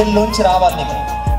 గుండెల్లోంచి రావాలి నీకు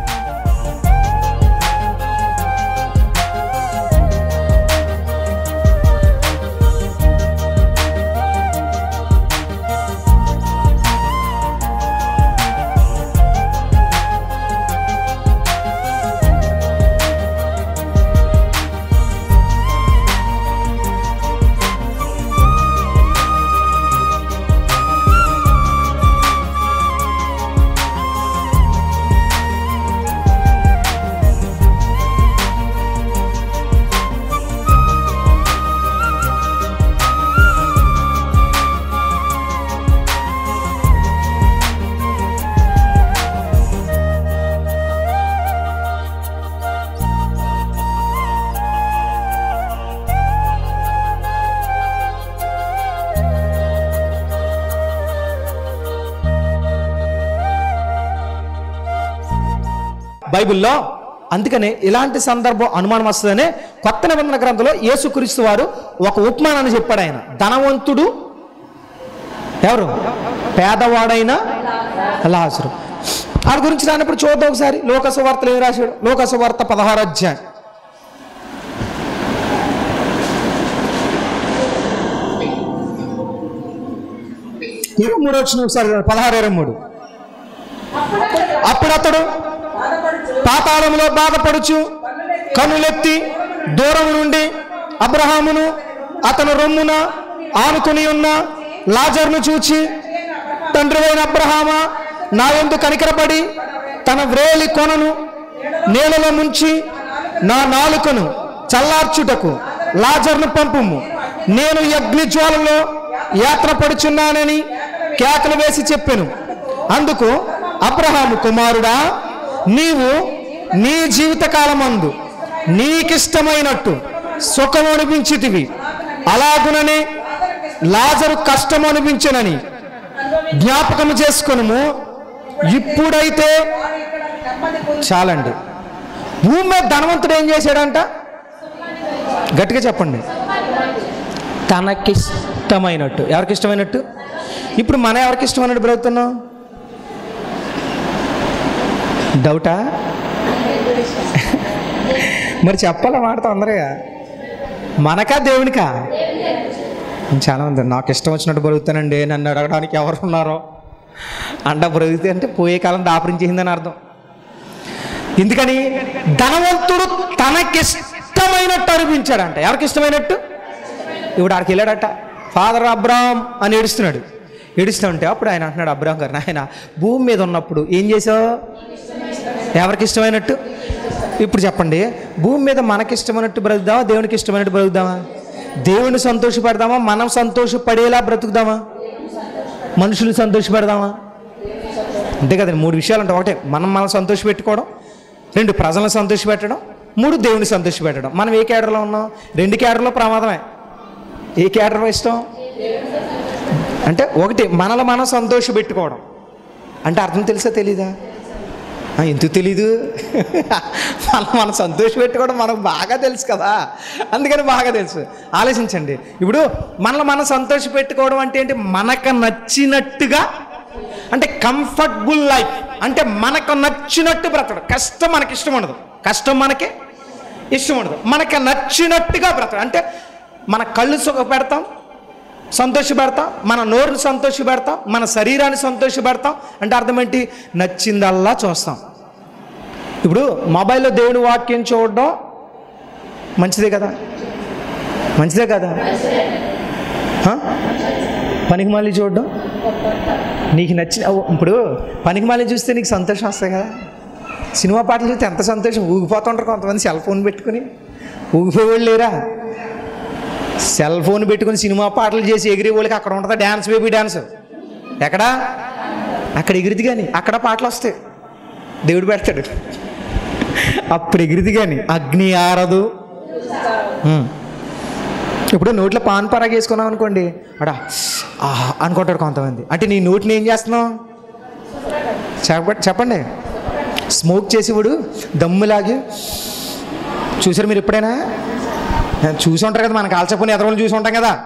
బైబిల్లో అందుకనే ఇలాంటి సందర్భం అనుమానం వస్తుందనే కొత్త నిబంధన గ్రంథంలో యేసుక్రీస్తు వారు ఒక ఉపమానాన్ని చెప్పాడు ఆయన ధనవంతుడు ఎవరు పేదవాడైన లాజరు వాడి గురించి రానప్పుడు చూద్దాం ఒకసారి లోకసు వార్తలు ఏం రాశాడు లోకసు వార్త పదహారు అధ్యాయం ఇరవై మూడు వచ్చిన ఒకసారి పదహారు ఇరవై మూడు అప్పుడు అతడు పాతాళంలో బాధపడుచు కనులెత్తి దూరం నుండి అబ్రహామును అతను రొమ్మున ఆనుకుని ఉన్న లాజర్ను చూచి తండ్రివైన అబ్రహామా నా ఎందు కనికరపడి తన వ్రేలి కొనను నేలలో ముంచి నా నాలుకను చల్లార్చుటకు లాజర్ను పంపుము నేను ఈ అగ్ని జ్వాలలో యాత్ర పడుచున్నానని కేకలు వేసి చెప్పెను అందుకు అబ్రహాము కుమారుడా నీవు నీ జీవితకాలమందు నీకిష్టమైనట్టు సుఖం అనిపించితివి అలాగుననే లాజరు కష్టం అనిపించనని జ్ఞాపకం చేసుకొనుము ఇప్పుడైతే చాలండి భూమి మీద ధనవంతుడు ఏం చేశాడంట గట్టిగా చెప్పండి తనకిష్టమైనట్టు ఎవరికి ఇష్టమైనట్టు ఇప్పుడు మనం ఎవరికి ఇష్టమైనట్టు బ్రతుకుతున్నాం డౌటా మరి చెప్పాలా మాట తొందరగా మనకా దేవునికా చాలా మంది నాకు ఇష్టం వచ్చినట్టు బ్రతుకుతానండి నన్ను అడగడానికి ఎవరు ఉన్నారో అంట బ్రతికితే అంటే పోయే కాలం దాపరించేసిందని అర్థం ఎందుకని ధనవంతుడు తనకిష్టమైనట్టు అనిపించాడంట ఎవరికి ఇష్టమైనట్టు ఇప్పుడు ఆడికి వెళ్ళాడట ఫాదర్ అబ్రామ్ అని ఏడుస్తున్నాడు ఏడుస్తూ ఉంటే అప్పుడు ఆయన అంటున్నాడు అబ్రామ్ గారు ఆయన భూమి మీద ఉన్నప్పుడు ఏం చేసావు ఎవరికి ఇష్టమైనట్టు ఇప్పుడు చెప్పండి భూమి మీద మనకి ఇష్టమైనట్టు బ్రతుకుదామా దేవునికి ఇష్టమైనట్టు బ్రతుకుదామా దేవుని సంతోషపెడదామా మనం సంతోషపడేలా బ్రతుకుదామా మనుషులు సంతోషపెడదామా అంతే కదండి మూడు విషయాలు ఉంటాయి ఒకటే మనం మనం సంతోషపెట్టుకోవడం రెండు ప్రజలను సంతోషపెట్టడం మూడు దేవుని సంతోషపెట్టడం మనం ఏ కేడర్లో ఉన్నాం రెండు కేడర్లో ప్రమాదమే ఏ కేడర్ ఇష్టం అంటే ఒకటి మనలో మనం సంతోష పెట్టుకోవడం అంటే అర్థం తెలుసా తెలీదా ఆ, ఎందుకు తెలీదు మనం మనం సంతోష పెట్టుకోవడం మనకు బాగా తెలుసు కదా అందుకని బాగా తెలుసు ఆలోచించండి ఇప్పుడు మనలో మనం సంతోష పెట్టుకోవడం అంటే ఏంటి మనకు నచ్చినట్టుగా అంటే కంఫర్టబుల్ లైఫ్ అంటే మనకు నచ్చినట్టు బ్రతకడం కష్టం మనకి ఇష్టం ఉండదు కష్టం మనకి ఇష్టం ఉండదు మనకు నచ్చినట్టుగా బ్రతకడం అంటే మన కళ్ళు సుఖ పెడతాం సంతోష పెడతాం మన నోరుని సంతోష పెడతాం మన శరీరాన్ని సంతోష పెడతాం అంటే అర్థం ఏంటి నచ్చిందల్లా చూస్తాం ఇప్పుడు మొబైల్లో దేవుని వాక్యం చూడడం మంచిదే కదా మంచిదే కదా హ? పనికి మళ్ళీ చూడడం నీకు నచ్చిన ఓ, ఇప్పుడు పనికి మళ్ళీ చూస్తే నీకు సంతోషం వస్తాయి కదా సినిమా పాటలు చూస్తే ఎంత సంతోషం ఊగిపోతుంటారు కొంతమంది సెల్ ఫోన్ పెట్టుకుని ఊగిపోయేవాళ్ళు లేరా సెల్ ఫోన్ పెట్టుకుని సినిమా పాటలు చేసి ఎగిరే వాళ్ళకి అక్కడ ఉంటుందా డ్యాన్స్ బేబీ డ్యాన్స్ ఎక్కడా అక్కడ ఎగిరిది కానీ అక్కడ పాటలు వస్తాయి దేవుడు పెడతాడు అప్పుడు ఎగిరిది కానీ అగ్ని ఆరదు ఉమ్. ఇప్పుడు నోట్లో పాన్ పరాగ వేసుకున్నాం అనుకోండి అడా ఆహా అనుకుంటాడు కొంతమంది అంటే నీ నోటిని ఏం చేస్తున్నావు చెప్ప చెప్పండి స్మోక్ చేసేవాడు దమ్ములాగి చూసారు మీరు ఎప్పుడైనా చూసి ఉంటారు కదా మన కాల్చపోయిన ఎదరోళ్ళు చూసి ఉంటాం కదా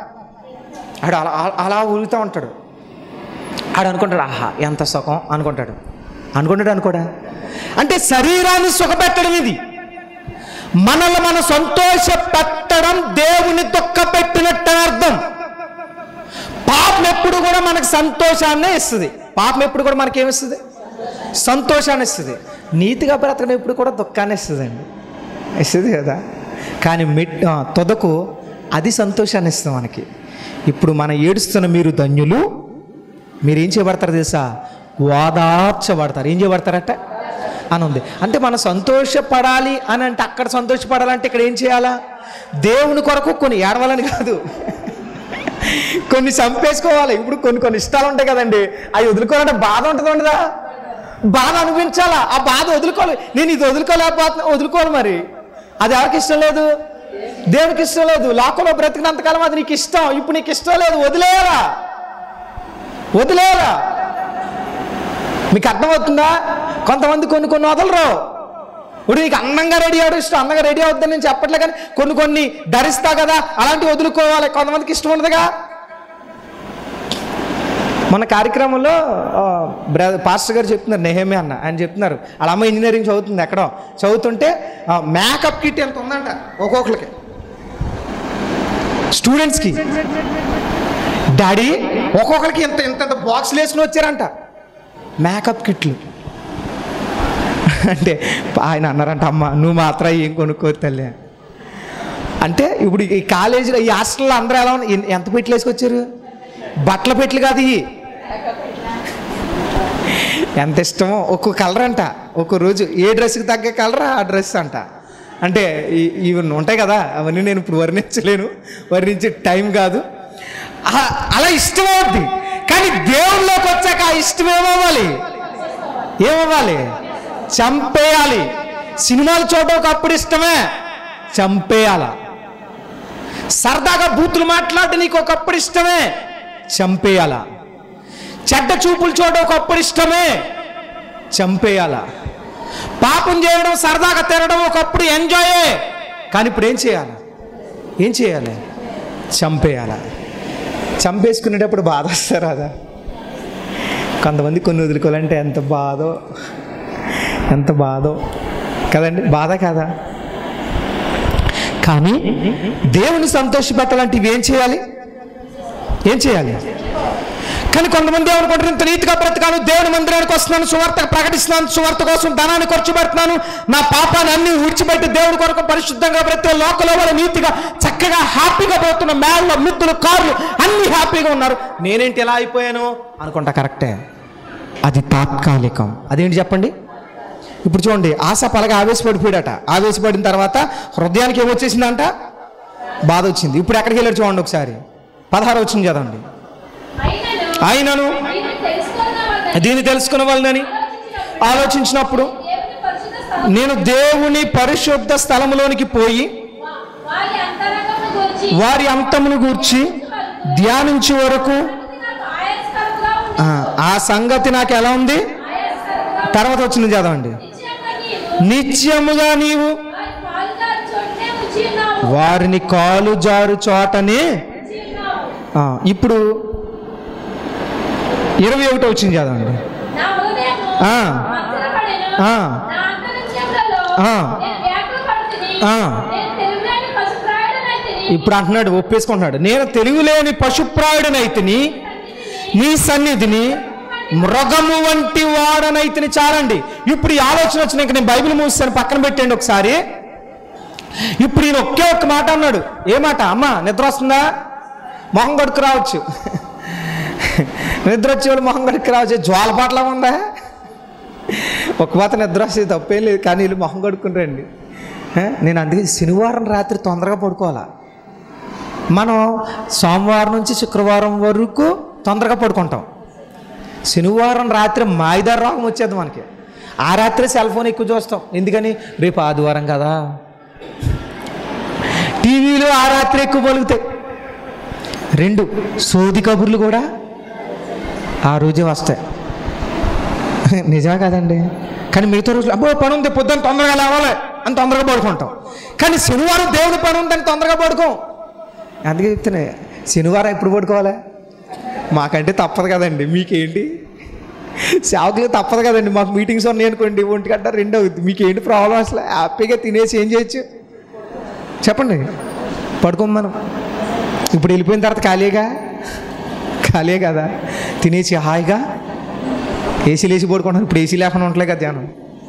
ఆడు అలా అలా- అలా ఊరుతూ ఉంటాడు ఆడు అనుకుంటాడు ఆహా ఎంత సుఖం అనుకుంటాడు అనుకుంటాడు అనుకోడా అంటే శరీరాన్ని సుఖపెట్టడం ఇది మనల్ని మనం సంతోష పెట్టడం దేవుని దుఃఖ పెట్టినట్టు అని అర్థం పాపం ఎప్పుడు కూడా మనకు సంతోషాన్నే ఇస్తుంది పాపం ఎప్పుడు కూడా మనకి ఏమిస్తుంది సంతోషాన్ని ఇస్తుంది నీతిగా బ్రతకడం ఎప్పుడు కూడా దుఃఖాన్ని ఇస్తుందండి ఇస్తుంది కదా కానీ మిడ్ ఆ, తొదకు అది సంతోషాన్ని ఇస్తుంది మనకి ఇప్పుడు మన ఏడుస్తున్న మీరు ధన్యులు మీరు ఏం చేయబడతారు తెలుసా ఓదార్చబడతారు ఏం చేయబడతారట అని ఉంది అంటే మనం సంతోషపడాలి అని అంటే అక్కడ సంతోషపడాలంటే ఇక్కడ ఏం చేయాలా దేవుని కొరకు కొన్ని ఏడవాలని కాదు కొన్ని చంపేసుకోవాలి ఇప్పుడు కొన్ని కొన్ని ఇష్టాలు ఉంటాయి కదండి అవి వదులుకోవాలంటే బాధ ఉంటుంది ఉండదా బాధ అనిపించాలా ఆ బాధ వదులుకోవాలి నేను ఇది వదులుకోలేకపోతున్నా వదులుకోవాలి మరి అది ఎవరికి ఇష్టం లేదు దేవునికి ఇష్టం లేదు లోకంలో బ్రతికినంతకాలం అది నీకు ఇష్టం ఇప్పుడు నీకు ఇష్టం లేదు వదిలేయరా వదిలేయరా మీకు అర్థమవుతుందా కొంతమంది కొన్ని కొన్ని వదలరు ఇప్పుడు నీకు అందంగా రెడీ అవడం ఇష్టం అందంగా రెడీ అవుతుందని నేను చెప్పట్లే కానీ కొన్ని కొన్ని ధరిస్తా కదా అలాంటివి వదులుకోవాలి కొంతమందికి ఇష్టం ఉండదుగా మన కార్యక్రమంలో ఆ, బ్రదర్ పాస్టర్ గారు చెప్తున్నారు నెహమే అన్న ఆయన చెప్తున్నారు వాళ్ళ అమ్మ ఇంజనీరింగ్ చదువుతుంది ఎక్కడో చదువుతుంటే ఆ, మేకప్ కిట్ ఎంత ఉందంట ఒక్కొక్కరికి స్టూడెంట్స్కి డాడీ ఒక్కొక్కరికి ఇంత ఇంత ఇంత బాక్స్లు వేసుకుని వచ్చారంట మేకప్ కిట్లు అంటే ఆయన అన్నారంట అమ్మ నువ్వు మాత్రం ఏం కొనుక్కో తల్లి అంటే ఇప్పుడు ఈ కాలేజీలో ఈ హాస్టల్లో అందరూ ఎలా ఉన్నారు ఎన్- ఎంత పెట్లు వేసుకొచ్చారు బట్టల పెట్లు కాదు ఇవి ఎంత ఇష్టమో ఒక్కో కలర్ అంట ఒక్కో రోజు ఏ డ్రెస్కి తగ్గ కలర్ ఆ డ్రెస్ అంట అంటే ఈ- ఇవి ఉంటాయి కదా అవన్నీ నేను ఇప్పుడు వర్ణించలేను వర్ణించే టైం కాదు ఆ- అలా ఇష్టం అవుద్ది కానీ దేవుళ్ళలోకి వచ్చాక ఆ ఇష్టం ఏమవ్వాలి ఏమవ్వాలి చంపేయాలి సినిమాలు చూడడం ఒకప్పుడు ఇష్టమే చంపేయాల సరదాగా బూతులు మాట్లాడి నీకు ఒకప్పుడు ఇష్టమే చంపేయాల చెడ్డ చూపులు చూడడం ఒకప్పుడు ఇష్టమే చంపేయాల పాపం చేయడం సరదాగా తినడం ఒకప్పుడు ఎంజాయే కానీ ఇప్పుడు ఏం చేయాలి ఏం చేయాలి చంపేయాల చంపేసుకునేటప్పుడు బాధ వస్తారు అదా కొంతమంది కొన్ని వదులుకోవాలంటే ఎంత బాధో ఎంత బాధో కదండి బాధ కాదా కానీ దేవుని సంతోషపెట్టాలంటే ఇవి ఏం చేయాలి ఏం చేయాలి కానీ కొంతమంది ఏమనుకుంటారు ఇంత నీతిగా బ్రతకాను దేవుని మందిరానికి వస్తున్నాను సువార్త ప్రకటిస్తున్నాను సువార్త కోసం ధనాన్ని ఖర్చు పెడుతున్నాను నా పాపాన్ని అన్ని విడిచిపెట్టి దేవుడి కొరకు పరిశుద్ధంగా బ్రతికే లోకల వాళ్ళు నీతిగా చక్కగా హ్యాపీగా పోతున్న మేళ్ళ మిత్రులు కార్లు అన్ని హ్యాపీగా ఉన్నారు నేనేంటి ఎలా అయిపోయాను అనుకుంటా కరెక్టే అది తాత్కాలికం అదేంటి చెప్పండి ఇప్పుడు చూడండి ఆశ పలగా ఆవేశపడిపోయాడట ఆవేశపడిన తర్వాత హృదయానికి ఏమొచ్చేసిందంట బాధ వచ్చింది ఇప్పుడు ఎక్కడికి వెళ్ళాడు చూడండి ఒకసారి పదహారు వచ్చింది చదవండి అయినను ఆయనను దీనిని తెలుసుకున్నవాడని దీన్ని తెలుసుకున్న వాళ్ళని ఆలోచించినప్పుడు దేవుని పరిశుద్ధ స్థలం నేను దేవుని పరిశుద్ధ స్థలములోనికి పోయి వా- వారి అంతరంగమును గూర్చి వారి అంతమును గూర్చి ధ్యానించే వరకు అది నాకు ఆయాసకరముగా ఉంది. ఆ, ఆ సంగతి నాకు ఎలా ఉంది ఆయాసకరముగా తర్వాత వచ్చింది చదవండి నిశ్చయంగా నీవు నిత్యముగా నీవు వారి పాలుదారి చోటనే ఉంచి ఉన్నావు. వారిని కాలు జారు చోటనే ఉంచి ఉన్నావు. ఆ, ఇప్పుడు ఇరవై ఒకటో వచ్చింది చదవండి నా హృదయము ఆ. మత్సరపడెను. ఆ. నా అంతరంగములలో ఆ. నేను వ్యాకుల పడుతుని. ఆ. నేను తెలివిలేని పశుప్రాయుడనైతిని. ఇప్పుడు అంటున్నాడు ఒప్పేసుకుంటున్నాడు నేను తెలివిలేని పశుప్రాయుడనైతిని నీ సన్నిధిని మృగము వంటి వాడనైతిని చాలండి ఇప్పుడు ఈ ఆలోచన వచ్చినాక నేను బైబిల్ మూసాను పక్కన పెట్టండి ఒకసారి ఇప్పుడు ఈయన ఒకే ఒక్క మాట అన్నాడు ఏ మాట అమ్మ నిద్ర వస్తుందా మొహం కొడుకు రావచ్చు నిద్ర వచ్చే వాళ్ళు మొహం కొడుకు రావచ్చు జ్వాలపాట్లా ఉందా ఒక మాట నిద్ర వస్తే తప్పేం లేదు కానీ వీళ్ళు మొహం కడుక్కుని రండి ఏ? నేను అందుకే శనివారం రాత్రి తొందరగా పడుకోవాలా మనం సోమవారం నుంచి శుక్రవారం వరకు తొందరగా పడుకుంటాం శనివారం రాత్రి మాయిదారు రోగం వచ్చేది మనకి ఆ రాత్రి సెల్ ఫోన్ ఎక్కువ చూస్తాం ఎందుకని రేపు ఆదివారం కదా టీవీలు ఆ రాత్రి ఎక్కువ పలుకుతాయి రెండు సోది కబుర్లు కూడా ఆ రోజే వస్తాయి నిజమే కదండి కానీ మిగతా రోజులు అబ్బో పని ఉంది పొద్దున్న తొందరగా లేవాలి అని తొందరగా పడుకుంటాం కానీ శనివారం దేవుడి పని ఉందని తొందరగా పడుకోం అందుకే చెప్తున్నా శనివారం ఎప్పుడు పడుకోవాలి మాకంటే తప్పదు కదండి మీకేంటి సేవకులు తప్పదు కదండి మాకు మీటింగ్స్ ఉన్నాయి అనుకోండి ఒంటి గంట రెండు అవుతుంది మీకు ఏంటి ప్రాబ్లం అసలు హ్యాపీగా తినేసి ఏం చేయొచ్చు చెప్పండి పడుకోం మనం ఇప్పుడు వెళ్ళిపోయిన తర్వాత ఖాళీగా ఖాళీ కదా తినేసి హాయిగా ఏసీ లేచి పడుకుంటున్నాను ఇప్పుడు ఏసీ లేకుండా ఉండలే కదా ధ్యానం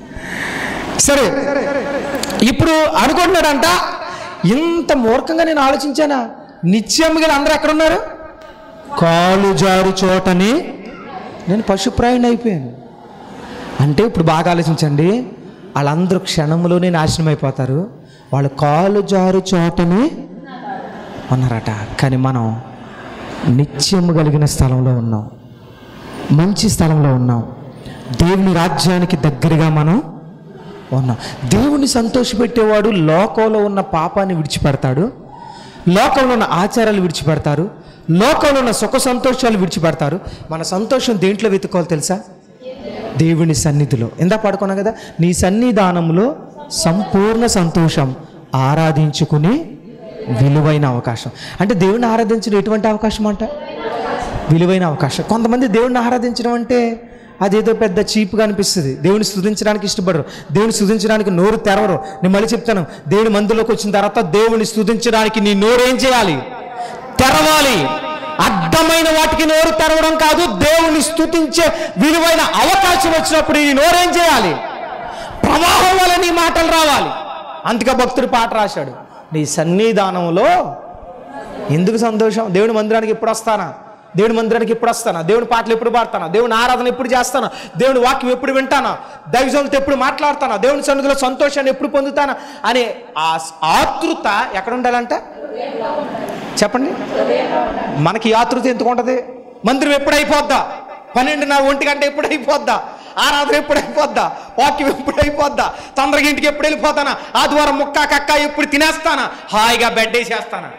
సరే ఇప్పుడు అనుకుంటున్నాడంట ఇంత మూర్ఖంగా నేను ఆలోచించానా నిత్యం గల అందరూ ఎక్కడున్నారు కాలు జారు చోటని నేను పశుప్రాయుని అయిపోయాను అంటే ఇప్పుడు బాగా ఆలోచించండి వాళ్ళందరూ క్షణంలోనే నాశనం అయిపోతారు వాళ్ళు కాలు జారు చోటని ఉన్నారట కానీ మనం నిత్యము కలిగిన స్థలంలో ఉన్నాం మంచి స్థలంలో ఉన్నాం దేవుని రాజ్యానికి దగ్గరగా మనం ఉన్నాం దేవుని సంతోషపెట్టేవాడు లోకంలో ఉన్న పాపాన్ని విడిచిపెడతాడు లోకంలో ఉన్న ఆచారాలు విడిచిపెడతారు లోకంలో ఉన్న సుఖ సంతోషాలు విడిచిపెడతారు మన సంతోషం దేంట్లో వెతుక్కోవాలి తెలుసా దేవుని సన్నిధిలో ఇందా పడుకున్నాం కదా నీ సన్నిధానంలో సంపూర్ణ సంతోషం ఆరాధించుకుని విలువైన అవకాశం అంటే దేవుని ఆరాధించడం ఎటువంటి అవకాశం అంట విలువైన అవకాశం కొంతమంది దేవుడిని ఆరాధించడం అంటే అదేదో పెద్ద చీప్గా అనిపిస్తుంది దేవుని స్తుతించడానికి ఇష్టపడరు దేవుని స్తుతించడానికి నోరు తెరవరు నేను మళ్ళీ చెప్తాను దేవుని మందులోకి వచ్చిన తర్వాత దేవుని స్తుతించడానికి నీ నోరు ఏం చేయాలి తెరవాలి అడ్డమైన వాటికి నోరు తెరవడం కాదు దేవుని స్తుతించే విలువైన అవకాశం వచ్చినప్పుడు ఈ నోరేం చేయాలి ప్రవాహం వల్ల నీ మాటలు రావాలి అందుకే భక్తుడు పాట రాశాడు నీ సన్నిధానంలో ఎందుకు సంతోషం దేవుని మందిరానికి ఎప్పుడు వస్తానా దేవుని మందిరానికి ఎప్పుడు వస్తానా దేవుని పాటలు ఎప్పుడు పాడతానా దేవుని ఆరాధన ఎప్పుడు చేస్తానా దేవుని వాక్యం ఎప్పుడు వింటానా దైవజనులతో ఎప్పుడు మాట్లాడతానా దేవుని సన్నిధిలో సంతోషాన్ని ఎప్పుడు పొందుతానా అనే ఆ ఆతృత ఎక్కడ ఉండాలంట చెప్పండి మనకి ఈ ఆతృత ఎందుకు ఉంటుంది మందిరం ఎప్పుడు అయిపోద్దా పన్నెండున్నర ఒంటి గంట ఎప్పుడు అయిపోద్దా ఆరాధన ఎప్పుడు అయిపోద్దా వాక్యం ఎప్పుడు అయిపోద్దా తొందరగా ఇంటికి ఎప్పుడు వెళ్ళిపోతానా ఆదివారం ముక్క కక్క ఎప్పుడు తినేస్తానా హాయిగా బెడ్ వేసేస్తానా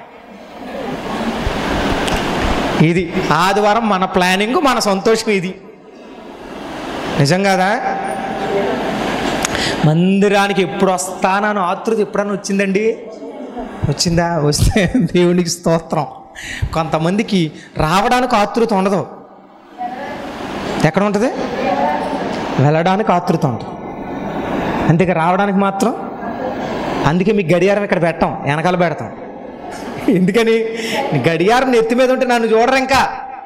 ఇది ఆదివారం మన ప్లానింగ్ మన సంతోషం ఇది నిజం కదా మందిరానికి ఎప్పుడు వస్తానని ఆతృత ఎప్పుడన్నా వచ్చిందండి వచ్చిందా వస్తే దేవునికి స్తోత్రం కొంతమందికి రావడానికి ఆతృత ఉండదు ఎక్కడ ఉంటుంది వెళ్ళడానికి ఆతృత ఉంటుంది అంతేకా రావడానికి మాత్రం అందుకే మీకు గడియారం ఇక్కడ పెట్టాం వెనకాల పెడతాం ఎందుకని గడియారం నెత్తి మీద ఉంటే నన్ను చూడరు ఇంకా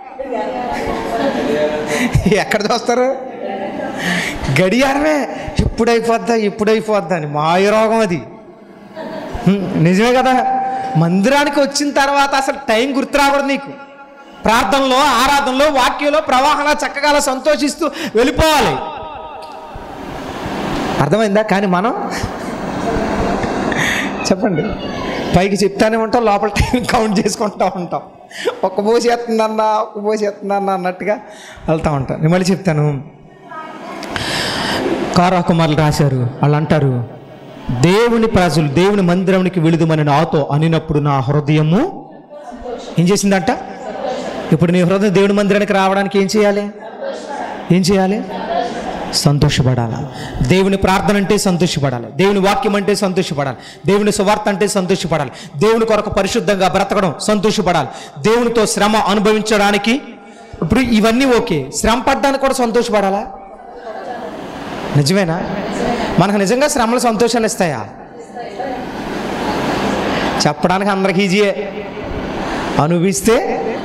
ఎక్కడ చూస్తారు గడియారమే ఎప్పుడైపోద్దా ఎప్పుడైపోద్దా అని మాయరోగం అది హ్మ్, నిజమే కదా మందిరానికి వచ్చిన తర్వాత అసలు టైం గుర్తు రాకూడదు నీకు ప్రార్థనలో ఆరాధనలో వాక్యంలో ప్రవాహంలో చక్కగా అలా సంతోషిస్తూ వెళ్ళిపోవాలి అర్థమైందా కానీ మనం చెప్పండి పైకి చెప్తానే ఉంటాం లోపల టైం కౌంట్ చేసుకుంటూ ఉంటాం ఒక్క పోసి ఎత్తుందన్నా ఒక్క పోసి ఎత్తుందన్నా అన్నట్టుగా వెళ్తూ ఉంటాం నేను మళ్ళీ చెప్తాను కారా కుమారులు రాశారు వాళ్ళు అంటారు దేవుని ప్రజలు దేవుని మందిరానికి వెళుదమని నాతో అనినప్పుడు నా హృదయము ఏం చేసిందంట ఇప్పుడు నీ హృదయం దేవుని మందిరానికి రావడానికి ఏం చేయాలి ఏం చేయాలి సంతోషపడాలి దేవుని ప్రార్థన అంటే సంతోషపడాలి దేవుని వాక్యం అంటే సంతోషపడాలి దేవుని సువార్త అంటే సంతోషపడాలి దేవుని కొరకు పరిశుద్ధంగా బ్రతకడం సంతోషపడాలి దేవునితో శ్రమ అనుభవించడానికి ఇప్పుడు ఇవన్నీ ఓకే శ్రమ పడ్డానికి కూడా సంతోషపడాలా నిజమేనా మనకు నిజంగా శ్రమలు సంతోషాన్ని ఇస్తాయా చెప్పడానికి అందరికి ఈజీయే అనుభవిస్తే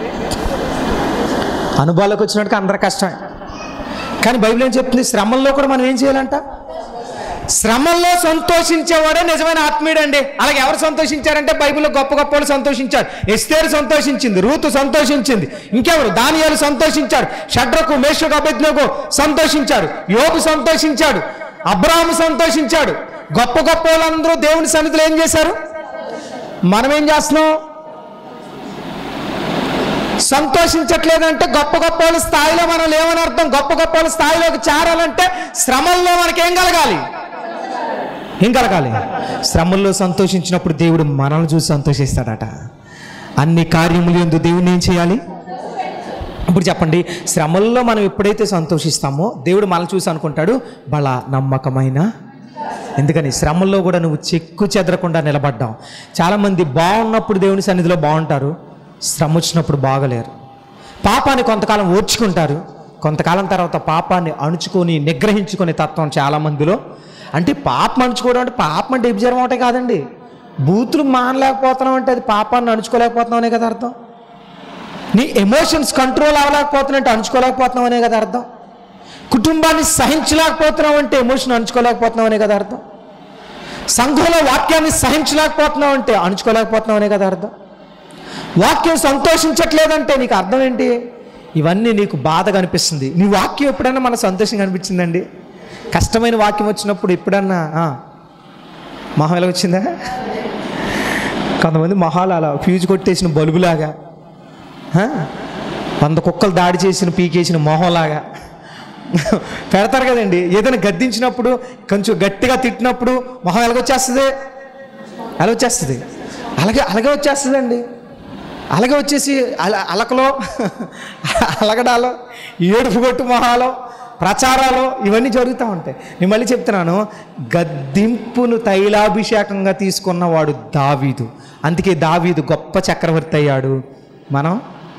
అనుభవాలకు వచ్చినట్టుగా అందరి కష్టమే కానీ బైబిల్ ఏం చెప్తుంది శ్రమల్లో కూడా మనం ఏం చేయాలంట శ్రమల్లో సంతోషించేవాడే నిజమైన ఆత్మీయుడు అండి అలాగే ఎవరు సంతోషించారంటే బైబిల్లో గొప్ప గొప్ప వాళ్ళు సంతోషించారు ఎస్తేరు సంతోషించింది రూతు సంతోషించింది ఇంకెవరు దానియాలు సంతోషించారు షడ్రకు మేషకు అభిజ్ఞకు సంతోషించారు యోగు సంతోషించాడు అబ్రాహము సంతోషించాడు గొప్ప గొప్ప వాళ్ళందరూ దేవుని సన్నిధిలో ఏం చేశారు మనం ఏం చేస్తున్నాం సంతోషించట్లేదంటే గొప్ప గొప్ప వాళ్ళ స్థాయిలో మనం లేవని అర్థం గొప్ప గొప్ప వాళ్ళ స్థాయిలోకి చేరాలంటే శ్రమల్లో మనకేం కలగాలి ఏం కలగాలి శ్రమల్లో సంతోషించినప్పుడు దేవుడు మనల్ని చూసి సంతోషిస్తాడట అన్ని కార్యములు ఎందు దేవుడిని ఏం చేయాలి ఇప్పుడు చెప్పండి శ్రమల్లో మనం ఎప్పుడైతే సంతోషిస్తామో దేవుడు మనల్ని చూసి అనుకుంటాడు బల నమ్మకమైన ఎందుకని శ్రమల్లో కూడా నువ్వు చెక్కు చెదరకుండా నిలబడ్డావు చాలామంది బాగున్నప్పుడు దేవుని సన్నిధిలో బాగుంటారు శ్రమ వచ్చినప్పుడు బాగలేరు పాపాన్ని కొంతకాలం ఓర్చుకుంటారు కొంతకాలం తర్వాత పాపాన్ని అణుచుకొని నిగ్రహించుకునే తత్వం చాలా మందిలో అంటే పాపం అణుచుకోవడం అంటే పాపం అంటే వ్యభిచారం ఒకటే కాదండి బూతులు మానలేకపోతున్నాం అంటే అది పాపాన్ని అణుచుకోలేకపోతున్నాం అనే కదా అర్థం నీ ఎమోషన్స్ కంట్రోల్ అవ్వలేకపోతున్నావు అంటే అణుచుకోలేకపోతున్నావు అనే కదా అర్థం కుటుంబాన్ని సహించలేకపోతున్నావు అంటే ఎమోషన్ అణుచుకోలేకపోతున్నావు అనే కదా అర్థం సంఘంలో వాక్యాన్ని సహించలేకపోతున్నావు అంటే అణుచుకోలేకపోతున్నావు అనే కదా అర్థం వాక్యం సంతోషించట్లేదంటే నీకు అర్థం ఏంటి ఇవన్నీ నీకు బాధగా అనిపిస్తుంది నీ వాక్యం ఎప్పుడైనా మన సంతోషంగా అనిపించిందండి కష్టమైన వాక్యం వచ్చినప్పుడు ఎప్పుడన్నా ఆ, మొహం ఎలా వచ్చిందా కొంతమంది మొహాలు అలా ఫ్యూజ్ కొట్టేసిన బల్బులాగా ఆ, వంద కుక్కలు దాడి చేసిన పీకేసిన మొహంలాగా పెడతారు కదండి ఏదైనా గద్దించినప్పుడు కొంచెం గట్టిగా తిట్టినప్పుడు మొహం ఎలాగొచ్చేస్తుంది ఎలా వచ్చేస్తుంది అలాగే అలాగే వచ్చేస్తుందండి అలాగే వచ్చేసి అల అలకలో అలగడాలో ఏడుపు కొట్టు మొహాలో ప్రచారాలు ఇవన్నీ జరుగుతూ ఉంటాయి నేను మళ్ళీ చెప్తున్నాను గద్దింపును తైలాభిషేకంగా తీసుకున్నవాడు దావీదు అందుకే దావీదు గొప్ప చక్రవర్తి అయ్యాడు మనం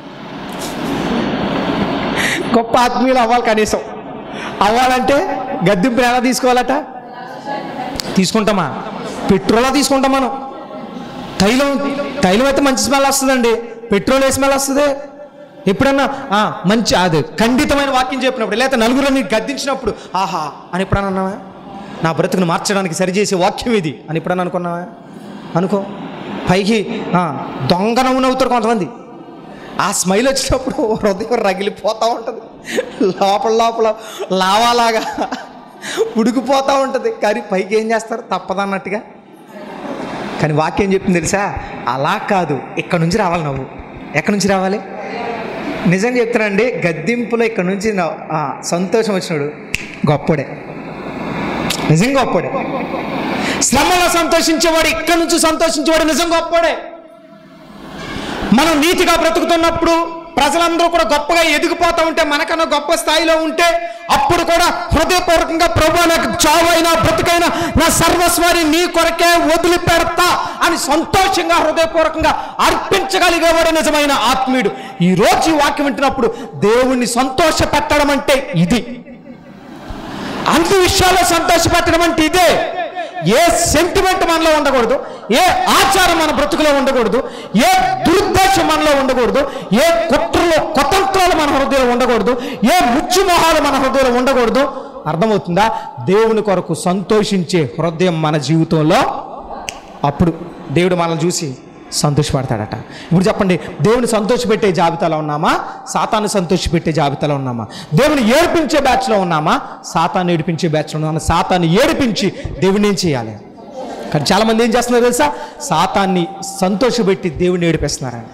గొప్ప ఆత్మీయులు అవ్వాలి కనీసం అవ్వాలంటే గద్దింపుని ఎలా తీసుకోవాలట తీసుకుంటామా పెట్రోలా తీసుకుంటాం మనం తైలం తైలం అయితే మంచి స్మెల్ వస్తుందండి పెట్రోల్ ఏ స్మెల్ వస్తుంది ఎప్పుడన్నా ఆ, మంచి అది ఖండితమైన వాక్యం చెప్పినప్పుడు లేకపోతే నలుగురిని గద్దించినప్పుడు ఆహా అని ఎప్పుడన్నా అన్నావా నా బ్రతుకును మార్చడానికి సరిచేసే వాక్యం ఇది అని ఎప్పుడన్నా అనుకున్నావా అనుకో పైకి ఆ, దొంగ నవ్వు నవ్వుతారు కొంతమంది ఆ స్మైల్ వచ్చినప్పుడు హృదయం రగిలిపోతూ ఉంటుంది లోపల లోపల లావాలాగా ఉడికిపోతూ ఉంటుంది కానీ పైకి ఏం చేస్తారు తప్పదన్నట్టుగా కానీ వాక్యం చెప్తుంది తెలుసా అలా కాదు ఇక్కడ నుంచి రావాలి నువ్వు ఎక్కడి నుంచి రావాలి నిజంగా చెప్తానండి గద్దింపులో ఇక్కడ నుంచి నా- ఆ, సంతోషం వచ్చినాడు గొప్పడే నిజంగా గొప్పడే శ్రమలో సంతోషించేవాడు ఇక్కడ నుంచి సంతోషించేవాడు నిజంగా గొప్పడే మనం నీతిగా బ్రతుకుతున్నప్పుడు ప్రజలందరూ కూడా గొప్పగా ఎదిగిపోతూ ఉంటే మనకన్నా గొప్ప స్థాయిలో ఉంటే అప్పుడు కూడా హృదయపూర్వకంగా ప్రభు నాకు చావైనా బ్రతుకైనా నా సర్వస్వాన్ని నీ కొరకే వదిలిపెడతా అని సంతోషంగా హృదయపూర్వకంగా అర్పించగలిగేవాడు నిజమైన ఆత్మీయుడు ఈ రోజు ఈ వాక్యం వింటున్నప్పుడు దేవుణ్ణి సంతోష పెట్టడం అంటే ఇది అన్ని విషయాల్లో సంతోషపెట్టడం అంటే ఇదే ఏ సెంటిమెంట్ మనలో ఉండకూడదు ఏ ఆచారం మన బ్రతుకులో ఉండకూడదు ఏ దురుద్దేశం మనలో ఉండకూడదు ఏ కుట్రలు కుతంత్రాలు మన హృదయంలో ఉండకూడదు ఏ ముచ్చుమొహాలు మన హృదయంలో ఉండకూడదు అర్థమవుతుందా దేవుని కొరకు సంతోషించే హృదయం మన జీవితంలో అప్పుడు దేవుడు మనల్ని చూసి సంతోషపడతాడట ఇప్పుడు చెప్పండి దేవుని సంతోషపెట్టే జాబితాలో ఉన్నామా సాతాన్ని సంతోషపెట్టే జాబితాలో ఉన్నామా దేవుని ఏడిపించే బ్యాచ్లో ఉన్నామా సాతాన్ని ఏడిపించే బ్యాచ్లో ఉన్నామా సాతాన్ని ఏడిపించి దేవుని ఏం చేయాలి కానీ చాలామంది ఏం చేస్తున్నారు తెలుసా సాతాన్ని సంతోషపెట్టి దేవుని ఏడిపిస్తున్నారండి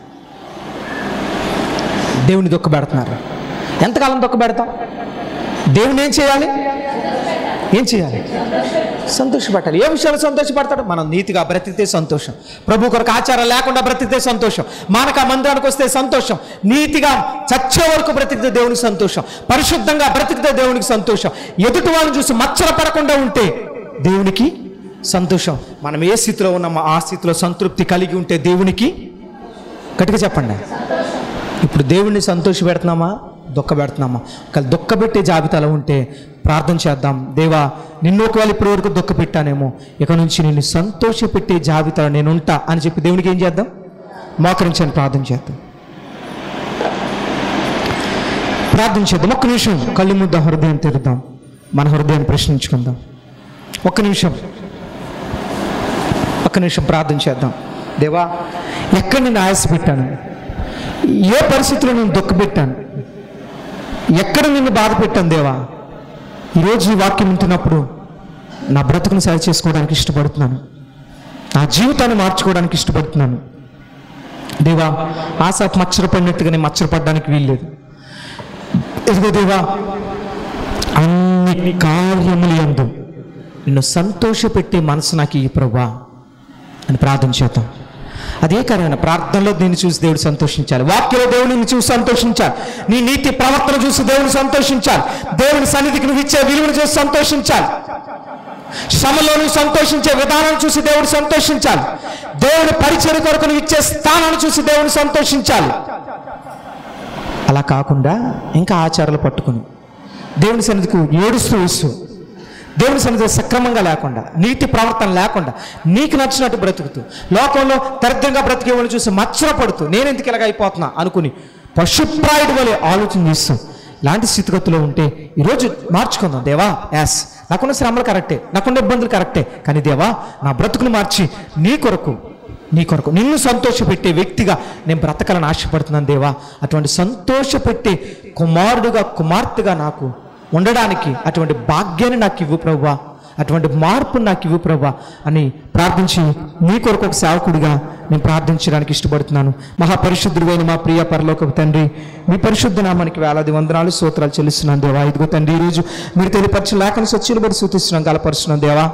దేవుని దుఃఖపెడుతున్నారు ఎంతకాలం దుఃఖపెడతాం దేవుని ఏం చేయాలి ఏం చేయాలి సంతోషపడాలి ఏ విషయాలు సంతోషపడతాడు మనం నీతిగా బ్రతికితే సంతోషం ప్రభు కొరకు ఆచారం లేకుండా బ్రతికితే సంతోషం మానక మందిరానికి వస్తే సంతోషం నీతిగా చచ్చే వరకు బ్రతికితే దేవునికి సంతోషం పరిశుద్ధంగా బ్రతికితే దేవునికి సంతోషం ఎదుటి వాళ్ళని చూసి మచ్చల పడకుండా ఉంటే దేవునికి సంతోషం మనం ఏ స్థితిలో ఉన్నామో ఆ స్థితిలో సంతృప్తి కలిగి ఉంటే దేవునికి గట్టిగా చెప్పండి ఇప్పుడు దేవుణ్ణి సంతోష పెడుతున్నామా దుఃఖ పెడుతున్నామా ఒకవేళ దుఃఖ పెట్టే జాబితాలో ఉంటే ప్రార్థన చేద్దాం దేవా నిన్ను ఒకవేళ ఇప్పటి వరకు దుఃఖ పెట్టానేమో ఇక నుంచి నిన్ను సంతోష పెట్టే జాబితాలో నేను ఉంటా అని చెప్పి దేవునికి ఏం చేద్దాం మోకరించని ప్రార్థన చేద్దాం ప్రార్థన చేద్దాం ఒక్క నిమిషం కళ్ళు ముద్ద హృదయం తెరుద్దాం మన హృదయాన్ని ప్రశ్నించుకుందాం ఒక్క నిమిషం ఒక్క నిమిషం ప్రార్థన చేద్దాం దేవా ఎక్కడ నేను ఆయాస పెట్టాను ఏ పరిస్థితిలో నేను దుఃఖపెట్టాను ఎక్కడ నిన్ను బాధ పెట్టాను దేవా ఈరోజు ఈ వాక్యం వింటున్నప్పుడు నా బ్రతుకును సరి చేసుకోవడానికి ఇష్టపడుతున్నాను నా జీవితాన్ని మార్చుకోవడానికి ఇష్టపడుతున్నాను దేవా ఆశ మచ్చరపడినట్టుగా నేను మచ్చరపడడానికి వీల్లేదు ఇదిగో దేవా అన్ని కార్యములు ఎందు నిన్ను సంతోషపెట్టే మనసు నాకు ఈ ప్రభా అని ప్రార్థన చేద్దాం అదే కారణం ప్రార్థనలో దీన్ని చూసి దేవుడు సంతోషించాలి వాక్యలో దేవుడిని చూసి సంతోషించాలి నీ నీతి ప్రవర్తన చూసి దేవుని సంతోషించాలి దేవుని సన్నిధికి నువ్వు ఇచ్చే విలువను చూసి సంతోషించాలి శ్రమలో నువ్వు సంతోషించే విధానం చూసి దేవుడు సంతోషించాలి దేవుని పరిచయ కొరకు నువ్వు ఇచ్చే స్థానాన్ని చూసి దేవుని సంతోషించాలి అలా కాకుండా ఇంకా ఆచారాలు పట్టుకుని దేవుని సన్నిధికి ఏడుస్తూ ఇస్తూ దేవుని సన్నిధిలో సక్రమంగా లేకుండా నీతి ప్రవర్తన లేకుండా నీకు నచ్చినట్టు బ్రతుకుతూ లోకంలో దరిద్రంగా బ్రతికే వాళ్ళని చూసి మచ్చరపడుతూ నేను ఎందుకు ఇలాగ అయిపోతున్నా అనుకుని పశుప్రాయుడు వలె ఆలోచన చేస్తూ ఇలాంటి స్థితిగతుల్లో ఉంటే ఈరోజు మార్చుకుందాం దేవా యాస్ నాకున్న శ్రమలు కరెక్టే నాకున్న ఇబ్బందులు కరెక్టే కానీ దేవా నా బ్రతుకును మార్చి నీ కొరకు నీ కొరకు నిన్ను సంతోషపెట్టే వ్యక్తిగా నేను బ్రతకాలని ఆశపడుతున్నాను దేవా అటువంటి సంతోషపెట్టే కుమారుడుగా కుమార్తెగా నాకు ఉండడానికి అటువంటి భాగ్యాన్ని నాకు ఇవ్వు ప్రభా అటువంటి మార్పు నాకు ఇవ్వు ప్రభా అని ప్రార్థించి నీ కొరకు ఒక సేవకుడిగా నేను ప్రార్థించడానికి ఇష్టపడుతున్నాను మహాపరిశుద్ధుడైన మా ప్రియ పరలోకపు తండ్రి మీ పరిశుద్ధ నామానికి వేలాది వందనాలు స్తోత్రాలు చెల్లిస్తున్నాను దేవా ఇదిగో తండ్రి ఈరోజు మీరు తెలియపరిచిన లేఖను సొచ్చులు బడి సూచిస్తున్నాం గలపరుస్తున్నాం దేవా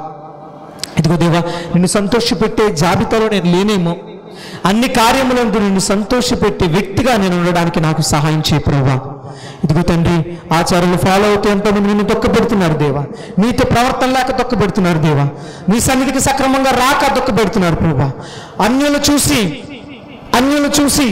ఇదిగో దేవా నిన్ను సంతోషపెట్టే జాబితాలో నేను లేనేమో అన్ని కార్యములందు నిన్ను సంతోషపెట్టే వ్యక్తిగా నేను ఉండడానికి నాకు సహాయం చేయ ప్రభా ఇదిగో తండ్రి ఆచారాలు ఫాలో అవుతూ ఎంతోమంది నిన్ను తొక్కబెడుతున్నారు దేవా నీతో ప్రవర్తన లేక తొక్కబెడుతున్నారు దేవా నీ సన్నిధికి సక్రమంగా రాక తొక్కబెడుతున్నారు ప్రభా అన్యులు చూసి అన్యులు చూసి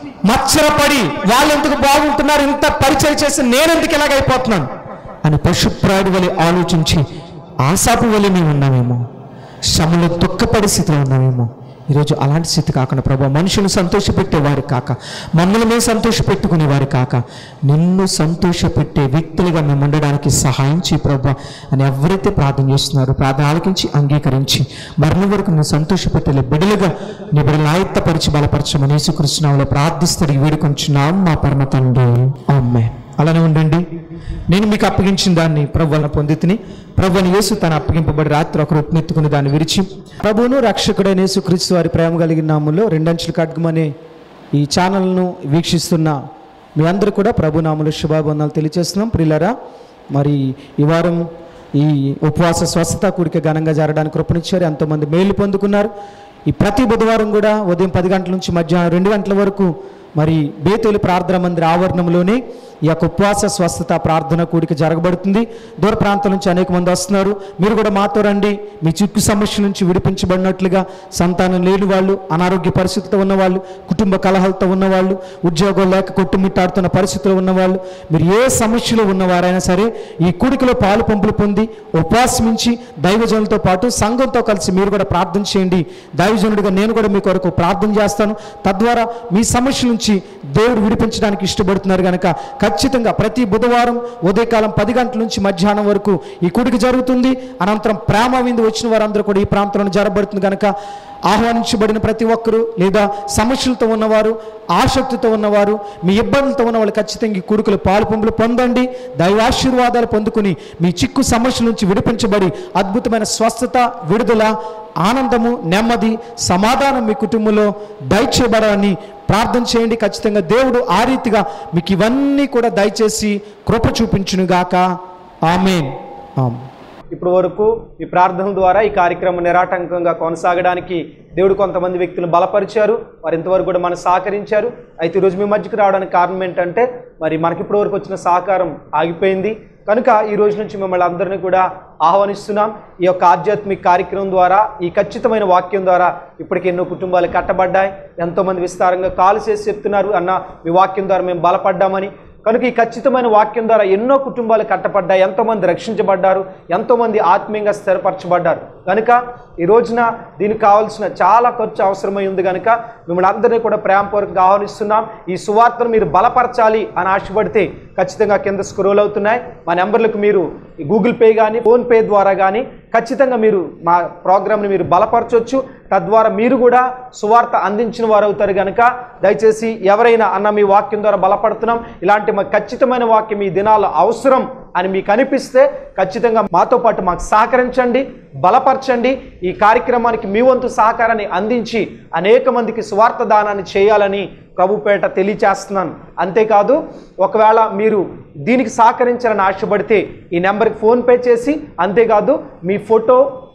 మచ్చరపడి వాళ్ళు ఎందుకు బాగుంటున్నారు ఇంత పరిచయం చేసి నేనెందుకు ఎలాగైపోతున్నాను అని పశుప్రాయుడి వలె ఆలోచించి ఆశాపు వలె మేము ఉన్నామేమో శ్రమలో దుఃఖపడే స్థితిలో ఉన్నామేమో ఈరోజు అలాంటి స్థితి కాకుండా ప్రభా మనుషులు సంతోషపెట్టేవారు కాక మమ్మల్ని మేము సంతోషపెట్టుకునేవారు కాక నిన్ను సంతోషపెట్టే వ్యక్తులుగా మేము ఉండడానికి సహాయం చేయి ప్రభా అని ఎవరైతే ప్రార్థన చేస్తున్నారో ప్రార్థన ఆలకించి అంగీకరించి మరణం వరకు నువ్వు సంతోషపెట్టే బిడలుగా నీ బిడ్డలు ఆయత్తపరిచి బలపరచమని యేసుకృష్ణంలో ప్రార్థిస్తాడు వేడుకొంచున్నాం మా పరమ తండ్రి అమ్మాయి అలానే ఉండండి నేను మీకు అప్పగించిన దాన్ని ప్రభు వలన పొందితిని ప్రభు అని యేసు తను అప్పగింపబడి రాత్రి ఒక రూపమెత్తుకుని దాన్ని విరిచి ప్రభువును రక్షకుడైన యేసుక్రీస్తు వారి ప్రేమ కలిగిన నామంలో రెండంచులు ఖడ్గమనే ఈ ఛానల్ను వీక్షిస్తున్న మీ అందరూ కూడా ప్రభు నామలు శుభాబంధాలు తెలియజేస్తున్నాం ప్రియులరా మరి ఈ వారం ఈ ఉపవాస స్వస్థత కూడిక ఘనంగా జరగడానికి కృపనిచ్చారు ఎంతోమంది మేలు పొందుకున్నారు ఈ ప్రతి బుధవారం కూడా ఉదయం పది గంటల నుంచి మధ్యాహ్నం రెండు గంటల వరకు మరి బేతులు ప్రార్థన మందిర ఆవరణంలోనే ఈ యొక్క ఉపవాస స్వస్థత ప్రార్థన కూడిక జరగబడుతుంది దూర ప్రాంతం నుంచి అనేక మంది వస్తున్నారు మీరు కూడా మాతో రండి మీ చిక్కు సమస్య నుంచి విడిపించబడినట్లుగా సంతానం లేని వాళ్ళు అనారోగ్య పరిస్థితితో ఉన్నవాళ్ళు కుటుంబ కలహాలతో ఉన్నవాళ్ళు ఉద్యోగం లేక కొట్టుమిట్టాడుతున్న పరిస్థితుల్లో ఉన్నవాళ్ళు మీరు ఏ సమస్యలో ఉన్నవారైనా సరే ఈ కూడికలో పాలు పంపులు పొంది ఉపవాసమించి దైవజనులతో పాటు సంఘంతో కలిసి మీరు కూడా ప్రార్థన చేయండి దైవజనుడిగా నేను కూడా మీ కొరకు ప్రార్థన చేస్తాను తద్వారా మీ సమస్య నుంచి దేవుడు విడిపించడానికి ఇష్టపడుతున్నారు కనుక ఖచ్చితంగా ప్రతి బుధవారం ఉదయకాలం పది గంటల నుంచి మధ్యాహ్నం వరకు ఈ కూడిక జరుగుతుంది అనంతరం ప్రేమ విందు వచ్చిన వారందరూ కూడా ఈ ప్రాంతంలో జరగబడుతుంది కనుక ఆహ్వానించబడిన ప్రతి ఒక్కరూ లేదా సమస్యలతో ఉన్నవారు ఆసక్తితో ఉన్నవారు మీ ఇబ్బందులతో ఉన్న వాళ్ళు ఖచ్చితంగా ఈ కొడుకులు పాలు పంపులు పొందండి దైవాశీర్వాదాలు పొందుకుని మీ చిక్కు సమస్యల నుంచి విడిపించబడి అద్భుతమైన స్వస్థత విడుదల ఆనందము నెమ్మది సమాధానం మీ కుటుంబంలో దయచేయబడాలని ప్రార్థన చేయండి ఖచ్చితంగా దేవుడు ఆ రీతిగా మీకు ఇవన్నీ కూడా దయచేసి కృప చూపించునుగాక ఆమెన్ ఆమెన్ ఇప్పటి వరకు ఈ ప్రార్థన ద్వారా ఈ కార్యక్రమం నిరాటంకంగా కొనసాగడానికి దేవుడు కొంతమంది వ్యక్తులను బలపరిచారు వారు ఇంతవరకు కూడా మనం సహకరించారు అయితే ఈరోజు మీ మధ్యకి రావడానికి కారణం ఏంటంటే మరి మనకి ఇప్పటి వరకు వచ్చిన సహకారం ఆగిపోయింది కనుక ఈ రోజు నుంచి మిమ్మల్ని అందరినీ కూడా ఆహ్వానిస్తున్నాం ఈ యొక్క ఆధ్యాత్మిక కార్యక్రమం ద్వారా ఈ ఖచ్చితమైన వాక్యం ద్వారా ఇప్పటికి ఎన్నో కుటుంబాలు కట్టబడ్డాయి ఎంతోమంది విస్తారంగా కాల్ చేసి చెప్తున్నారు అన్న మీ వాక్యం ద్వారా మేము బలపడ్డామని కనుక ఈ ఖచ్చితమైన వాక్యం ద్వారా ఎన్నో కుటుంబాలు కట్టబడ్డాయి ఎంతోమంది రక్షించబడ్డారు ఎంతోమంది ఆత్మీయంగా స్థిరపరచబడ్డారు కనుక ఈ రోజున దీనికి కావాల్సిన చాలా ఖర్చు అవసరమై ఉంది కనుక మిమ్మల్ని అందరినీ కూడా ప్రేమపూర్వకంగా ఆహ్వానిస్తున్నాం ఈ సువార్తను మీరు బలపరచాలి అని ఆశపడితే ఖచ్చితంగా కింద స్క్రోల్ అవుతున్నాయి మా నెంబర్లకు మీరు ఈ గూగుల్ పే కానీ ఫోన్పే ద్వారా కానీ ఖచ్చితంగా మీరు మా ప్రోగ్రామ్ని మీరు బలపరచవచ్చు తద్వారా మీరు కూడా సువార్త అందించిన వారు అవుతారు కనుక దయచేసి ఎవరైనా అన్న మీ వాక్యం ద్వారా బలపడుతున్నాం ఇలాంటి మా ఖచ్చితమైన వాక్యం ఈ దినాల్లో అవసరం అని మీకు అనిపిస్తే ఖచ్చితంగా మాతో పాటు మాకు సహకరించండి బలపరచండి ఈ కార్యక్రమానికి మీ వంతు సహకారాన్ని అందించి అనేక మందికి స్వార్థ దానాన్ని చేయాలని ప్రభుపేట తెలియచేస్తున్నాను అంతేకాదు ఒకవేళ మీరు దీనికి సహకరించాలని ఆశపడితే ఈ నెంబర్కి ఫోన్పే చేసి అంతేకాదు మీ ఫోటో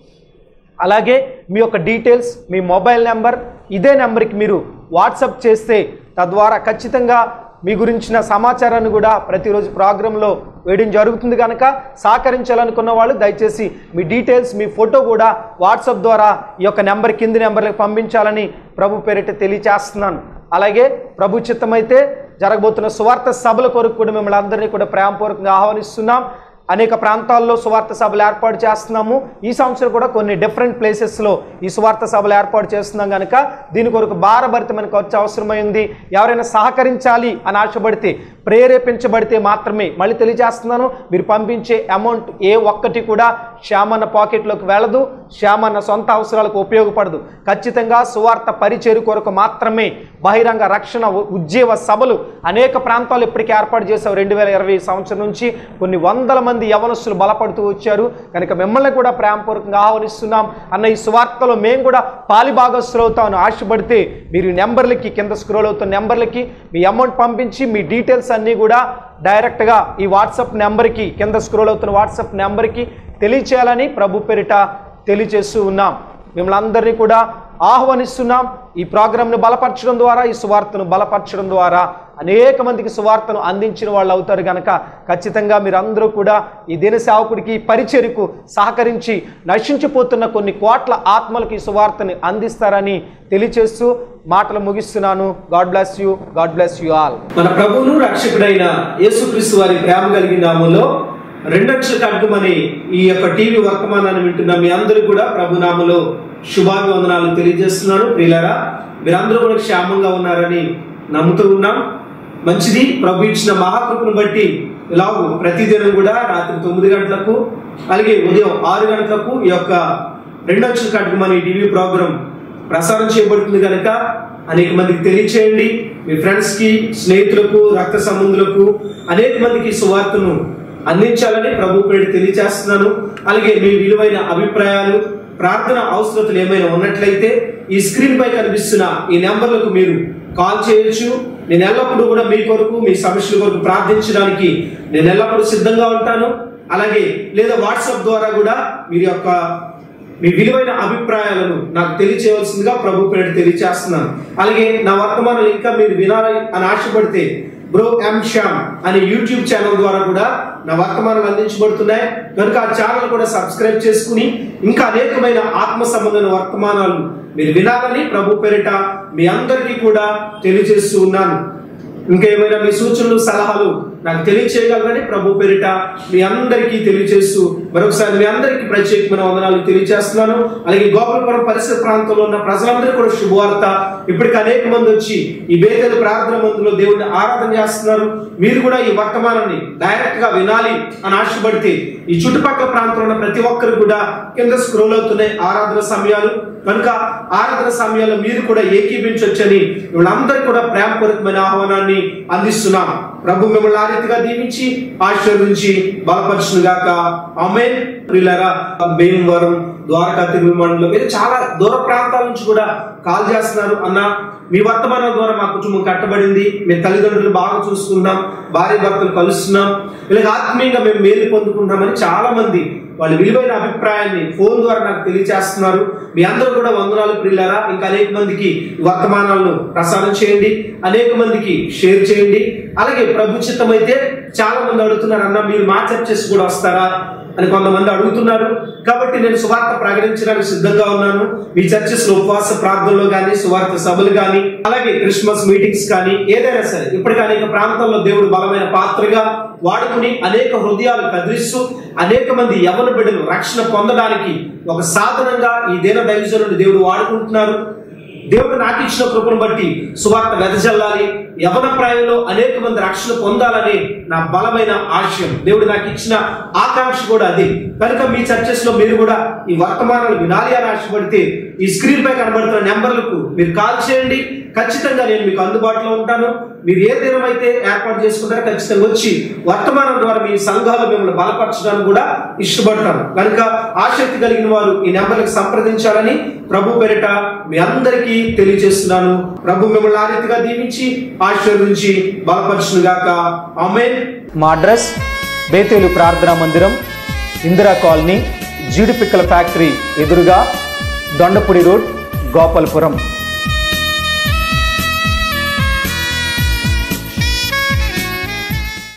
అలాగే మీ యొక్క డీటెయిల్స్ మీ మొబైల్ నెంబర్ ఇదే నెంబర్కి మీరు వాట్సప్ చేస్తే తద్వారా ఖచ్చితంగా మీ గురించిన సమాచారాన్ని కూడా ప్రతిరోజు ప్రోగ్రాంలో వేయడం జరుగుతుంది కనుక సహకరించాలనుకున్న వాళ్ళు దయచేసి మీ డీటెయిల్స్ మీ ఫోటో కూడా వాట్సాప్ ద్వారా ఈ యొక్క నెంబర్ కింది నెంబర్లకు పంపించాలని ప్రభు పేరిట తెలియచేస్తున్నాను అలాగే ప్రభు చిత్తమైతే జరగబోతున్న సువార్త సభల కొరకు కూడా మిమ్మల్ని అందరినీ కూడా ప్రేమపూర్వకంగా ఆహ్వానిస్తున్నాం అనేక ప్రాంతాల్లో సువార్త సభలు ఏర్పాటు చేస్తున్నాము ఈ సంవత్సరం కూడా కొన్ని డిఫరెంట్ ప్లేసెస్లో ఈ సువార్త సభలు ఏర్పాటు చేస్తున్నాం కనుక దీని కొరకు భారభరితమైన ఖర్చు అవసరమైంది ఎవరైనా సహకరించాలి అని ఆశపడితే ప్రేరేపించబడితే మాత్రమే మళ్ళీ తెలియజేస్తున్నాను మీరు పంపించే అమౌంట్ ఏ ఒక్కటి కూడా శ్యామన్న పాకెట్లోకి వెళ్ళదు శ్యామన్న సొంత అవసరాలకు ఉపయోగపడదు ఖచ్చితంగా సువార్త పరిచేరు కొరకు మాత్రమే బహిరంగ రక్షణ ఉ- ఉజ్జీవ సభలు అనేక ప్రాంతాలు ఇప్పటికీ ఏర్పాటు చేశారు రెండు వేల ఇరవై సంవత్సరం నుంచి కొన్ని వందల మంది యవనస్తులు బలపడుతూ వచ్చారు కనుక మిమ్మల్ని కూడా ప్రేమపూర్వకంగా ఆహ్వానిస్తున్నాం అన్న ఈ సువార్తలో మేము కూడా పాలిభాగస్తులు అవుతామని ఆశపడితే మీరు ఈ నెంబర్లకి కింద స్క్రోల్ అవుతున్న నెంబర్లకి మీ అమౌంట్ పంపించి మీ డీటెయిల్స్ అన్నీ కూడా డైరెక్ట్గా ఈ వాట్సాప్ నెంబర్కి కింద స్క్రోల్ అవుతున్న వాట్సాప్ నెంబర్కి తెలియచేయాలని ప్రభు పేరిట తెలియచేస్తూ ఉన్నాం మిమ్మల్ని అందరినీ కూడా ఆహ్వానిస్తున్నాం ఈ ప్రోగ్రాంను బలపరచడం ద్వారా ఈ సువార్తను బలపరచడం ద్వారా అనేక మందికి సువార్తను అందించిన వాళ్ళు అవుతారు కనుక ఖచ్చితంగా మీరందరూ కూడా ఈ దిన సేవకుడికి ఈ పరిచర్యకు సహకరించి నశించిపోతున్న కొన్ని కోట్ల ఆత్మలకు ఈ సువార్తని అందిస్తారని తెలియచేస్తూ మాటలు ముగిస్తున్నాను God bless you God bless you all మన ప్రభువును రక్షకుడైన యేసుక్రీస్తు వారి ప్రేమ కలిగిన నామంలో రెండక్షల కట్టుమని ఈ యొక్క టీవీ వర్తమానాన్ని వింటున్న మీ అందరూ కూడా ప్రభు నామలో శుభాభివందనాలు తెలియజేస్తున్నాను ప్రియులారా మీరందరూ కూడా క్షేమంగా ఉన్నారని నమ్ముతూ ఉన్నాం మంచిది ప్రభు ఇచ్చిన మహాకృపను బట్టి ఇలాగూ ప్రతిదినం కూడా రాత్రి తొమ్మిది గంటలకు అలాగే ఉదయం ఆరు గంటలకు ఈ యొక్క రెండక్షల కట్టుమని టీవీ ప్రోగ్రాం ప్రసారం చేయబడుతుంది కనుక అనేక మందికి తెలియచేయండి మీ ఫ్రెండ్స్ కి స్నేహితులకు రక్త సంబంధులకు అనేక మందికి ఈ సువార్తను అందించాలని ప్రభు పేరు తెలియజేస్తున్నాను అలాగే మీ విలువైన అభిప్రాయాలు ప్రార్థన అవసరతలు ఏమైనా ఉన్నట్లయితే ఈ స్క్రీన్ పై కనిపిస్తున్న ఈ నెంబర్లకు మీరు కాల్ చేయొచ్చు నేను ఎల్లప్పుడూ కూడా మీ కొరకు మీ సమస్యల కొరకు ప్రార్థించడానికి నేను ఎల్లప్పుడూ సిద్ధంగా ఉంటాను అలాగే లేదా వాట్సాప్ ద్వారా కూడా మీరు యొక్క మీ విలువైన అభిప్రాయాలను నాకు తెలియచేయవలసిందిగా ప్రభు పేరు తెలియచేస్తున్నాను అలాగే నా వర్తమానాలు ఇంకా మీరు వినాలి అని ఆశపడితే బ్రో ఎం శ్యామ్ అనే యూట్యూబ్ ఛానల్ ద్వారా కూడా నా వర్తమానాలు అందించబడుతున్నాయి కనుక ఆ ఛానల్ కూడా సబ్స్క్రైబ్ చేసుకుని ఇంకా అనేకమైన ఆత్మ సంబంధమైన వర్తమానాలు మీరు వినాలని ప్రభు పేరిట మీ అందరికీ కూడా తెలియజేస్తూ ఉన్నాను ఇంకా ఏమైనా మీ సూచనలు సలహాలు నాకు తెలియచేయగలరని ప్రభు పేరిట మీ అందరికీ తెలియజేస్తూ మరొకసారి మీ అందరికీ ప్రత్యేకమైన వందనాలు తెలియజేస్తున్నాను అలాగే గోపాలపురం పరిసర ప్రాంతంలో ఉన్న ప్రజలందరూ కూడా శుభవార్త ఇప్పటికి అనేక మంది వచ్చి ఈ బేదల ప్రార్థన మందులో దేవుడిని ఆరాధన చేస్తున్నారు మీరు కూడా ఈ వర్తమానాన్ని డైరెక్ట్ గా వినాలి అని ఆశపడితే ఈ చుట్టుపక్కల ప్రాంతంలో ఉన్న ప్రతి ఒక్కరు కూడా కింద స్క్రోల్ అవుతున్నాయి ఆరాధన సమయాలు కనుక ఆరాధన సమయాల్లో మీరు కూడా ఏకీభించవచ్చని వీళ్ళందరికీ కూడా ప్రేమపూర్వకమైన ఆహ్వానాన్ని అందిస్తున్నాం ప్రభు మిమ్మల్ని ఆ రీతిగా దీవించి ఆశీర్వదించి బలపరచును గాక అమేన్ ప్రియులారా భీమవరం ద్వారకా తిరుమల మండలం మీరు చాలా దూర ప్రాంతాల నుంచి కూడా కాల్ చేస్తున్నారు అన్న మీ వర్తమానం ద్వారా మా కుటుంబం కట్టబడింది మేము తల్లిదండ్రులు బాగా చూసుకుందాం భార్య భర్తలు కలుస్తున్నాం ఇలాగ ఆత్మీయంగా మేము మేలు పొందుకుంటామని చాలా మంది వాళ్ళ విలువైన అభిప్రాయాన్ని ఫోన్ ద్వారా నాకు తెలియజేస్తున్నారు మీ అందరూ కూడా వందనాలు ప్రియులారా ఇంకా అనేక మందికి ఈ వర్తమానాలను ప్రసారం చేయండి అనేక మందికి షేర్ చేయండి అలాగే ప్రభు చిత్తమైతే చాలా మంది అడుగుతున్నారు అన్న మీరు మా చర్చెస్ కూడా వస్తారా అని కొంతమంది అడుగుతున్నారు కాబట్టి నేను సువార్త ప్రకటించడానికి సిద్ధంగా ఉన్నాను మీ చర్చెస్ లో ఉపవాస ప్రార్థనలో కానీ సువార్త సభలు కానీ అలాగే క్రిస్మస్ మీటింగ్స్ కానీ ఏదైనా సరే ఇప్పటికీ అనేక ప్రాంతాల్లో దేవుడు బలమైన పాత్రగా వాడుకుని అనేక హృదయాలు కదిలిస్తూ అనేక మంది యవన బిడ్డలు రక్షణ పొందడానికి ఒక సాధనంగా ఈ దీన దైవజనుడు దేవుడు వాడుకుంటున్నారు దేవుడు నాకు ఇచ్చిన కృపను బట్టి సువార్త వెదజల్లాలి యవన ప్రాయంలో అనేక మంది రక్షణ పొందాలని నా బలమైన ఆశయం దేవుడు నాకు ఇచ్చిన ఆకాంక్ష కూడా అది కనుక మీ చర్చెస్ లో మీరు కూడా ఈ వర్తమానాలు వినాలి అని ఆశపడితే ఈ స్క్రీన్ పై కనబడుతున్న నెంబర్లకు మీరు కాల్ చేయండి ఖచ్చితంగా నేను మీకు అందుబాటులో ఉంటాను మీరు ఏ దినం అయితే ఏర్పాటు చేసుకుంటారో ఖచ్చితంగా వచ్చి వర్తమానం ద్వారా మీ సంఘాలు మిమ్మల్ని బలపరచడానికి కూడా ఇష్టపడతాను కనుక ఆసక్తి కలిగిన వారు ఈ నెంబర్కి సంప్రదించాలని ప్రభు పేరిట మీ అందరికీ తెలియజేస్తున్నాను ప్రభు మిమ్మల్ని ఆ రీతిగా దీవించి ఆశీర్వదించి బలపరచును గాక ఆమేన్ మా అడ్రస్ బేతేలు ప్రార్థనా మందిరం ఇందిరా కాలనీ జీడిపిక్కల ఫ్యాక్టరీ ఎదురుగా దొండపూడి రోడ్ గోపాలపురం